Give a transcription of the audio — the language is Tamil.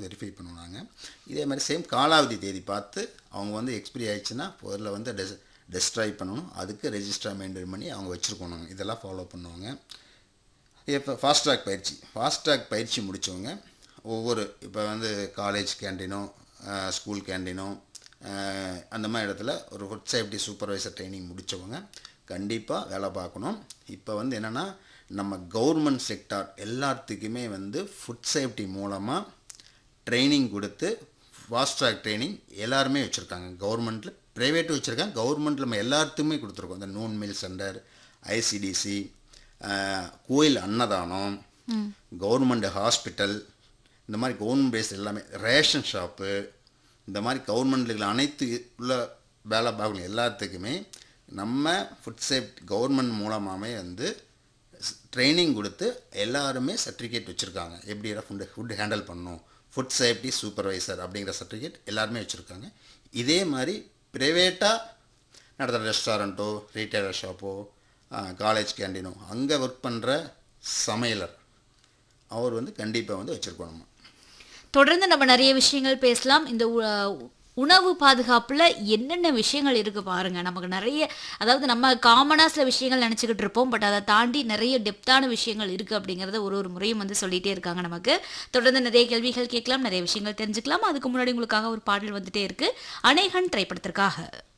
வெரிஃபை பண்ணுவோம் நாங்கள் இதே மாதிரி சேம் காலாவதி தேதி பார்த்து அவங்க வந்து எக்ஸ்பிரி ஆயிடுச்சுன்னா பொருளை வந்து டெஸ் டெஸ்ட்ராய் பண்ணணும் அதுக்கு ரெஜிஸ்டர் மெயின்டைன் பண்ணி அவங்க வச்சுருக்கணும் இதெல்லாம் ஃபாலோ பண்ணுவாங்க இப்போ ஃபாஸ்ட் ட்ராக் பயிற்சி ஃபாஸ்ட் ட்ராக் பயிற்சி முடித்தவங்க ஒவ்வொரு இப்போ வந்து காலேஜ் கேண்டீனோ ஸ்கூல் கேண்டீனோ அந்த மாதிரி இடத்துல ஒரு ஃபுட் சேஃப்டி சூப்பர்வைசர் ட்ரைனிங் முடித்தவங்க கண்டிப்பாக வேலை பார்க்கணும் இப்போ வந்து என்னென்னா நம்ம கவர்மெண்ட் செக்டார் எல்லாத்துக்குமே வந்து ஃபுட் சேஃப்டி மூலமாக ட்ரைனிங் கொடுத்து ஃபாஸ்ட் ட்ராக் ட்ரைனிங் எல்லாருமே வச்சுருக்காங்க கவர்மெண்ட்டில் ப்ரைவேட்டும் வச்சுருக்காங்க கவர்மெண்ட்டில் நம்ம எல்லாத்துக்குமே கொடுத்துருக்கோம் இந்த நூன் மில் சென்டர் ஐசிடிசி கோயில் அன்னதானம் கவர்மெண்ட் ஹாஸ்பிட்டல் இந்த மாதிரி கவர்மெண்ட் பேஸ் எல்லாமே ரேஷன் ஷாப்பு இந்த மாதிரி கவர்மெண்ட்டில் அனைத்து உள்ள வேலை பார்க்கணும் எல்லாத்துக்குமே நம்ம ஃபுட் சேஃப்டி கவர்மெண்ட் மூலமாகவே வந்து ட்ரைனிங் கொடுத்து எல்லாருமே சர்டிஃபிகேட் வச்சுருக்காங்க எப்படி ஃபுட் ஃபுட் ஹேண்டில் பண்ணணும் ஃபுட் சேஃப்டி சூப்பர்வைசர் அப்படிங்கிற சர்டிஃபிகேட் எல்லாருமே வச்சுருக்காங்க இதே மாதிரி ப்ரைவேட்டாக நடத்துகிற ரெஸ்டாரண்ட்டோ ரீட்டைலர் ஷாப்போ காலேஜ் கேண்டீனோ அங்கே ஒர்க் பண்ணுற சமையலர் அவர் வந்து கண்டிப்பாக வந்து வச்சுருக்கோம் நம்ம தொடர்ந்து நம்ம நிறைய விஷயங்கள் பேசலாம் இந்த உ- உணவு பாதுகாப்புல என்னென்ன விஷயங்கள் இருக்கு பாருங்க நமக்கு நிறைய அதாவது நம்ம காமனா சில விஷயங்கள் நினைச்சுக்கிட்டு இருப்போம் பட் அதை தாண்டி நிறைய டெப்தான விஷயங்கள் இருக்கு அப்படிங்கறத ஒரு ஒரு முறையும் வந்து சொல்லிட்டே இருக்காங்க நமக்கு தொடர்ந்து நிறைய கேள்விகள் கேட்கலாம் நிறைய விஷயங்கள் தெரிஞ்சுக்கலாம் அதுக்கு முன்னாடி உங்களுக்காக ஒரு பாடல் வந்துட்டே இருக்கு அநேகன் திரைப்படத்திற்காக